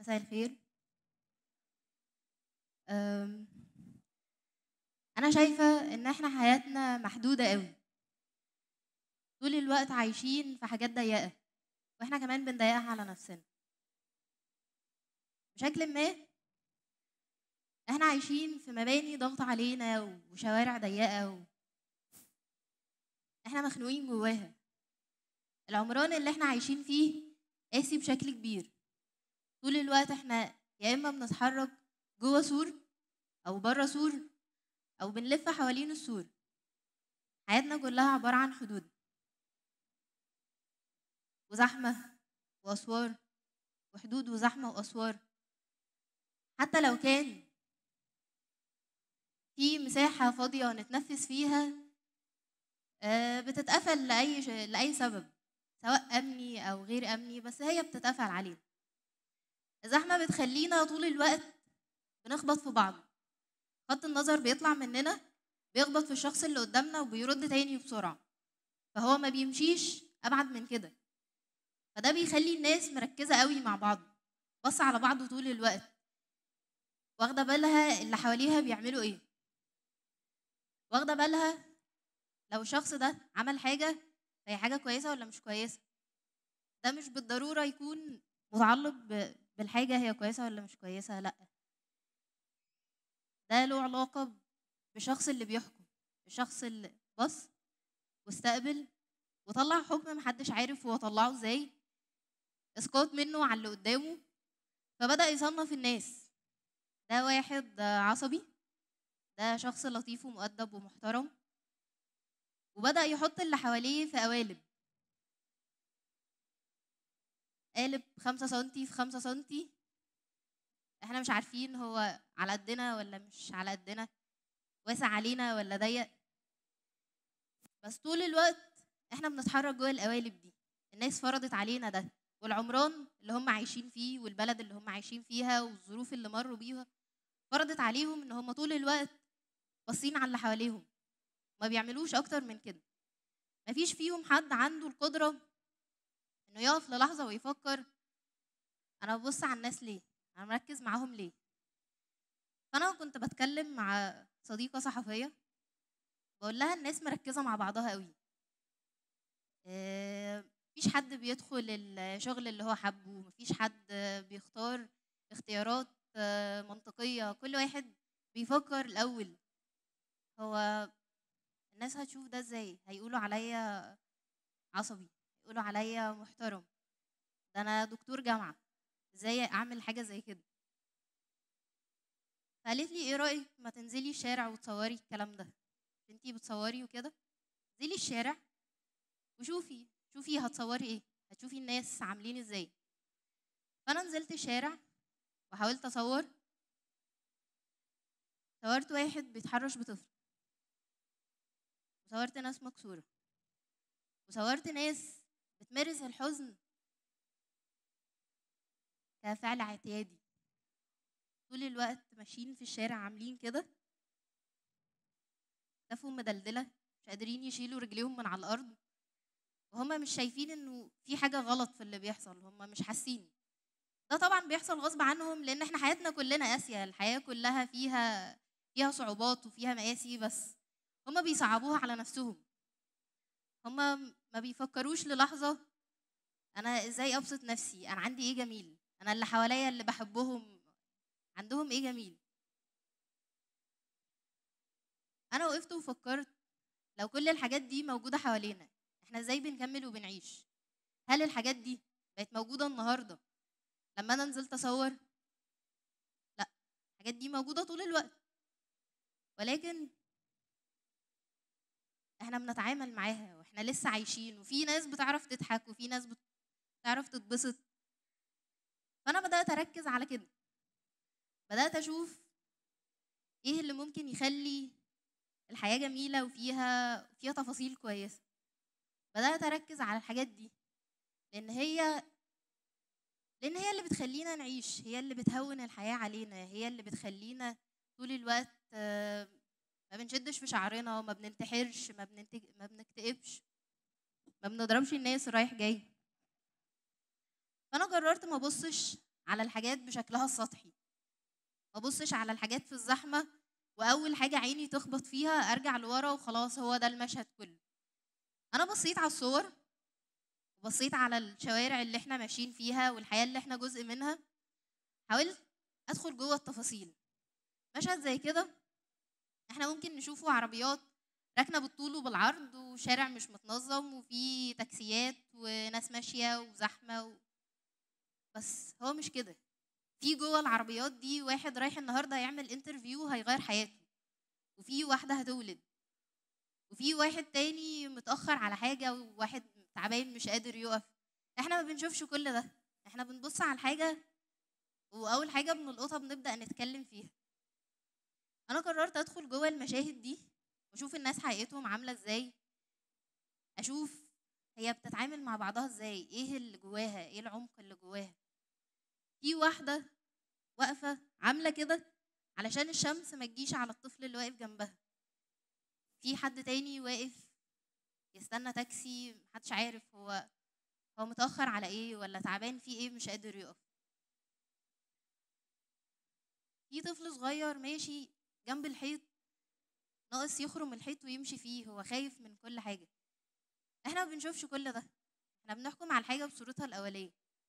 مساء الخير أم، انا شايفه ان احنا حياتنا محدوده قوي طول الوقت عايشين في حاجات ضيقه واحنا كمان بنضيقها على نفسنا بشكل ما احنا عايشين في مباني ضغط علينا وشوارع ضيقه و... احنا مخنوقين جواها العمران اللي احنا عايشين فيه قاسي بشكل كبير طول الوقت احنا يا اما بنتحرك جوه سور او بره سور او بنلف حوالين السور حياتنا كلها عباره عن حدود وزحمه واسوار وحدود وزحمه واسوار حتى لو كان في مساحه فاضيه نتنفس فيها آه، بتتقفل لاي ش... لاي سبب سواء امني او غير امني بس هي بتتقفل علينا الزحمه بتخلينا طول الوقت بنخبط في بعض خط النظر بيطلع مننا بيخبط في الشخص اللي قدامنا وبيرد تاني بسرعه فهو ما بيمشيش ابعد من كده فده بيخلي الناس مركزه قوي مع بعض بص على بعض طول الوقت واخده بالها اللي حواليها بيعملوا ايه واخده بالها لو الشخص ده عمل حاجه هي حاجه كويسه ولا مش كويسه ده مش بالضروره يكون متعلق ب- بالحاجه هي كويسه ولا مش كويسه لا ده له علاقه بالشخص اللي بيحكم الشخص اللي بص واستقبل وطلع حكم محدش عارف هو طلعه ازاي اسقاط منه على اللي قدامه فبدأ يصنف الناس ده واحد عصبي ده شخص لطيف ومؤدب ومحترم وبدأ يحط اللي حواليه في قوالب قالب خمسة سنتي في خمسة سنتي احنا مش عارفين هو على قدنا ولا مش على قدنا واسع علينا ولا ضيق بس طول الوقت احنا بنتحرك جوه القوالب دي الناس فرضت علينا ده والعمران اللي هم عايشين فيه والبلد اللي هم عايشين فيها والظروف اللي مروا بيها فرضت عليهم ان هم طول الوقت باصين على اللي حواليهم ما بيعملوش اكتر من كده مفيش فيهم حد عنده القدره انه يقف للحظه ويفكر انا ببص على الناس ليه انا مركز معاهم ليه فانا كنت بتكلم مع صديقه صحفيه بقول لها الناس مركزه مع بعضها قوي آه، مفيش حد بيدخل الشغل اللي هو حبه مفيش حد بيختار اختيارات آه، منطقيه كل واحد بيفكر الاول هو الناس هتشوف ده ازاي هيقولوا عليا عصبي يقولوا عليا محترم ده انا دكتور جامعه ازاي اعمل حاجه زي كده فقالت لي ايه رايك ما تنزلي الشارع وتصوري الكلام ده انتي بتصوري وكده انزلي الشارع وشوفي شوفي هتصوري ايه هتشوفي الناس عاملين ازاي فانا نزلت الشارع وحاولت اصور صورت واحد بيتحرش بطفل وصورت ناس مكسوره وصورت ناس بتمارس الحزن كفعل اعتيادي طول الوقت ماشيين في الشارع عاملين كده كتافهم مدلدلة مش قادرين يشيلوا رجليهم من على الأرض وهما مش شايفين إنه في حاجة غلط في اللي بيحصل هما مش حاسين ده طبعا بيحصل غصب عنهم لأن احنا حياتنا كلنا قاسية الحياة كلها فيها فيها صعوبات وفيها مقاسي بس هما بيصعبوها على نفسهم هما ما بيفكروش للحظة أنا إزاي أبسط نفسي أنا عندي إيه جميل أنا اللي حواليا اللي بحبهم عندهم إيه جميل انا وقفت وفكرت لو كل الحاجات دي موجوده حوالينا احنا ازاي بنكمل وبنعيش هل الحاجات دي بقت موجوده النهارده لما انا نزلت اصور لا الحاجات دي موجوده طول الوقت ولكن احنا بنتعامل معاها واحنا لسه عايشين وفي ناس بتعرف تضحك وفي ناس بتعرف تتبسط فانا بدات اركز على كده بدات اشوف ايه اللي ممكن يخلي الحياة جميلة وفيها فيها تفاصيل كويسة بدأت أركز على الحاجات دي لأن هي لأن هي اللي بتخلينا نعيش هي اللي بتهون الحياة علينا هي اللي بتخلينا طول الوقت آه، ما بنشدش في شعرنا وما بننتحرش ما, بننتج... ما بنكتئبش ما بنضربش الناس رايح جاي فأنا قررت ما أبصش على الحاجات بشكلها السطحي ما ابصش على الحاجات في الزحمه واول حاجه عيني تخبط فيها ارجع لورا وخلاص هو ده المشهد كله انا بصيت على الصور وبصيت على الشوارع اللي احنا ماشيين فيها والحياه اللي احنا جزء منها حاولت ادخل جوه التفاصيل مشهد زي كده احنا ممكن نشوفه عربيات راكنه بالطول وبالعرض وشارع مش متنظم وفي تاكسيات وناس ماشيه وزحمه و... بس هو مش كده في جوه العربيات دي واحد رايح النهارده يعمل انترفيو هيغير حياته وفي واحده هتولد وفي واحد تاني متاخر على حاجه وواحد تعبان مش قادر يقف احنا ما بنشوفش كل ده احنا بنبص على الحاجه واول حاجه بنلقطها بنبدا نتكلم فيها انا قررت ادخل جوه المشاهد دي واشوف الناس حقيقتهم عامله ازاي اشوف هي بتتعامل مع بعضها ازاي ايه اللي جواها ايه العمق اللي جواها في واحده واقفه عامله كده علشان الشمس ما تجيش على الطفل اللي واقف جنبها في حد تاني واقف يستنى تاكسي محدش عارف هو هو متأخر على ايه ولا تعبان في ايه مش قادر يقف في طفل صغير ماشي جنب الحيط ناقص يخرم الحيط ويمشي فيه هو خايف من كل حاجة احنا ما بنشوفش كل ده احنا بنحكم على الحاجة بصورتها الأولية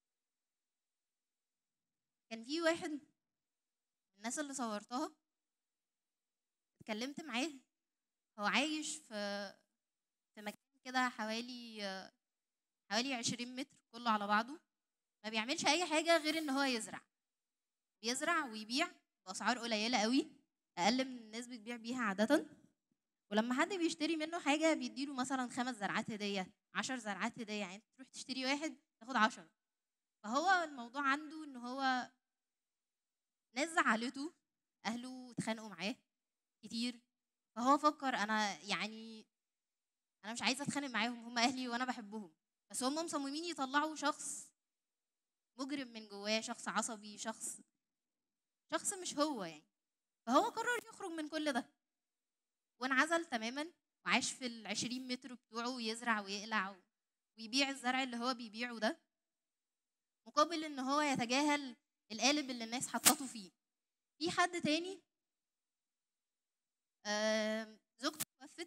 كان في واحد من الناس اللي صورتها اتكلمت معاه هو عايش في في مكان كده حوالي حوالي عشرين متر كله على بعضه ما بيعملش أي حاجة غير إن هو يزرع بيزرع ويبيع بأسعار قليلة قوي أقل من الناس بتبيع بيها عادة ولما حد بيشتري منه حاجة بيديله مثلا خمس زرعات هدية عشر زرعات هدية يعني تروح تشتري واحد تاخد عشرة فهو الموضوع عنده إن هو ناس زعلته أهله اتخانقوا معاه كتير فهو فكر أنا يعني أنا مش عايزة أتخانق معاهم هم أهلي وأنا بحبهم بس هم مصممين يطلعوا شخص مجرم من جواه شخص عصبي شخص شخص مش هو يعني فهو قرر يخرج من كل ده وانعزل تماما وعاش في العشرين متر بتوعه ويزرع ويقلع ويبيع الزرع اللي هو بيبيعه ده مقابل ان هو يتجاهل القالب اللي الناس حطته فيه في حد تاني زوجته توفت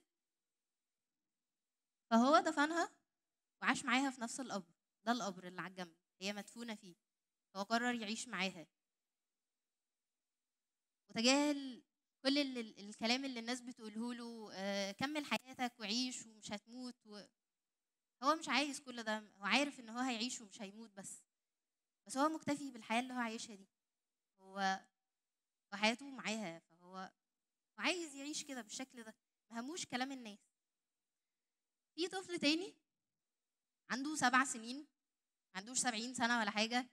فهو دفنها وعاش معاها في نفس القبر ده القبر اللي على الجنب هي مدفونة فيه هو قرر يعيش معاها وتجاهل كل ال- الكلام اللي الناس بتقوله له آه، كمل حياتك وعيش ومش هتموت و... هو مش عايز كل ده هو عارف ان هو هيعيش ومش هيموت بس بس هو مكتفي بالحياة اللي هو عايشها دي هو وحياته معاها فهو هو عايز يعيش كده بالشكل ده مهموش كلام الناس في طفل تاني عنده سبع سنين ما عندوش سبعين سنة ولا حاجة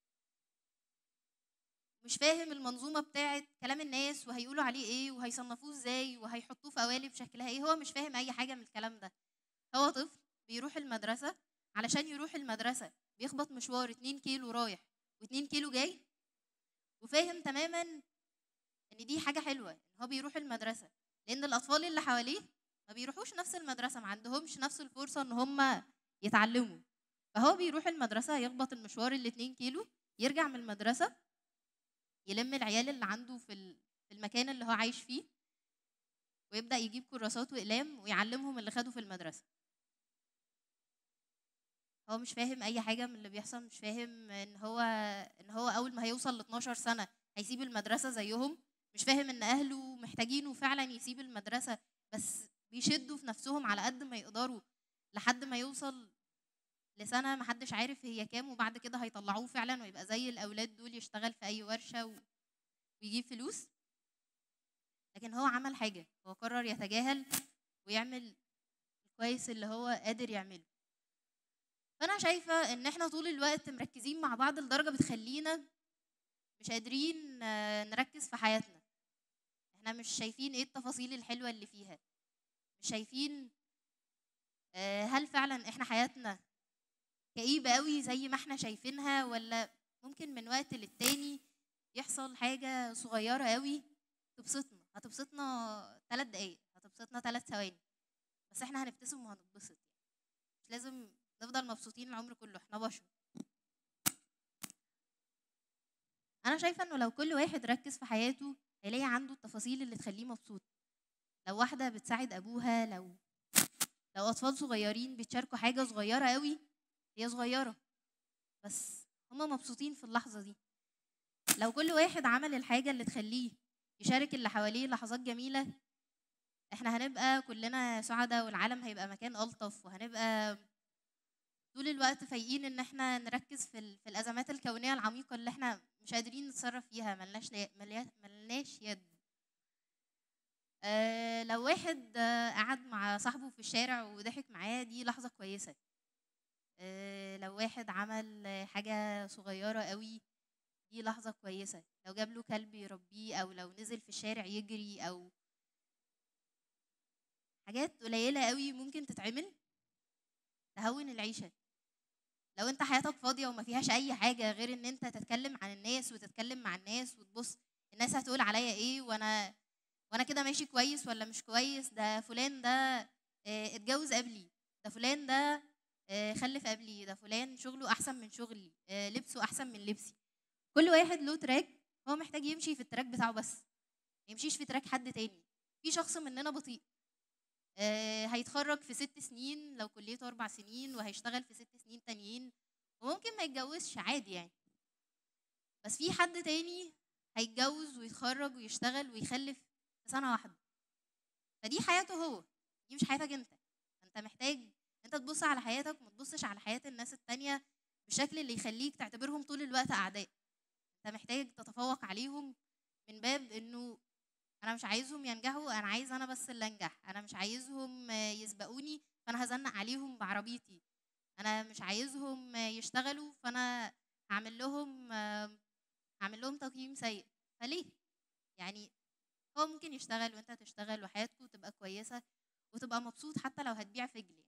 مش فاهم المنظومة بتاعت كلام الناس وهيقولوا عليه ايه وهيصنفوه ازاي وهيحطوه في قوالب شكلها ايه هو مش فاهم اي حاجة من الكلام ده هو طفل بيروح المدرسة علشان يروح المدرسة بيخبط مشوار 2 كيلو رايح و2 كيلو جاي وفاهم تماما ان دي حاجة حلوة ان هو بيروح المدرسة لان الاطفال اللي حواليه ما بيروحوش نفس المدرسة ما عندهمش نفس الفرصة ان هم يتعلموا فهو بيروح المدرسة يخبط المشوار ال 2 كيلو يرجع من المدرسة يلم العيال اللي عنده في ال- في المكان اللي هو عايش فيه ويبدأ يجيب كراسات وأقلام ويعلمهم اللي خده في المدرسة هو مش فاهم أي حاجة من اللي بيحصل مش فاهم إن هو إن هو أول ما هيوصل ل 12 سنة هيسيب المدرسة زيهم مش فاهم إن أهله محتاجينه فعلا يسيب المدرسة بس بيشدوا في نفسهم على قد ما يقدروا لحد ما يوصل لسنة محدش عارف هي كام وبعد كده هيطلعوه فعلا ويبقى زي الأولاد دول يشتغل في أي ورشة و... ويجيب فلوس لكن هو عمل حاجة هو قرر يتجاهل ويعمل الكويس اللي هو قادر يعمله فأنا شايفة إن إحنا طول الوقت مركزين مع بعض لدرجة بتخلينا مش قادرين آه، نركز في حياتنا إحنا مش شايفين إيه التفاصيل الحلوة اللي فيها مش شايفين آه، هل فعلا إحنا حياتنا كئيبة قوي زي ما احنا شايفينها ولا ممكن من وقت للتاني يحصل حاجة صغيرة قوي تبسطنا هتبسطنا ثلاث دقايق هتبسطنا ثلاث ثواني بس احنا هنبتسم وهنتبسط مش لازم نفضل مبسوطين العمر كله احنا بشر انا شايفه انه لو كل واحد ركز في حياته هيلاقي عنده التفاصيل اللي تخليه مبسوط لو واحده بتساعد ابوها لو لو اطفال صغيرين بيتشاركوا حاجه صغيره قوي هي صغيره بس هما مبسوطين في اللحظه دي لو كل واحد عمل الحاجه اللي تخليه يشارك اللي حواليه لحظات جميله احنا هنبقى كلنا سعداء والعالم هيبقى مكان الطف وهنبقى طول الوقت فايقين ان احنا نركز في, ال- في الازمات الكونيه العميقه اللي احنا مش قادرين نتصرف فيها ملناش لا- مليا- ملناش يد آه لو واحد آه قعد مع صاحبه في الشارع وضحك معاه دي لحظه كويسه آه لو واحد عمل آه، حاجه صغيره قوي دي لحظه كويسه لو جاب له كلب يربيه او لو نزل في الشارع يجري او حاجات قليله قوي ممكن تتعمل تهون العيشه لو انت حياتك فاضيه وما فيهاش اي حاجه غير ان انت تتكلم عن الناس وتتكلم مع الناس وتبص الناس هتقول عليا ايه وانا وانا كده ماشي كويس ولا مش كويس ده فلان ده اه، اتجوز قبلي ده فلان ده اه، خلف قبلي ده فلان شغله احسن من شغلي اه، لبسه احسن من لبسي كل واحد له تراك هو محتاج يمشي في التراك بتاعه بس ما يمشيش في تراك حد تاني في شخص مننا بطيء آه، هيتخرج في ست سنين لو كليته أربع سنين وهيشتغل في ست سنين تانيين وممكن ما يتجوزش عادي يعني بس في حد تاني هيتجوز ويتخرج ويشتغل ويخلف في سنة واحدة فدي حياته هو دي مش حياتك انت انت محتاج انت تبص على حياتك وما تبصش على حياة الناس التانية بالشكل اللي يخليك تعتبرهم طول الوقت أعداء انت محتاج تتفوق عليهم من باب انه انا مش عايزهم ينجحوا انا عايز انا بس اللي انجح انا مش عايزهم آه، يسبقوني فانا هزنق عليهم بعربيتي انا مش عايزهم آه، يشتغلوا فانا هعمل لهم آه، هعمل لهم تقييم سيء فليه يعني هو ممكن يشتغل وانت تشتغل وحياتكم تبقى كويسه وتبقى مبسوط حتى لو هتبيع فجل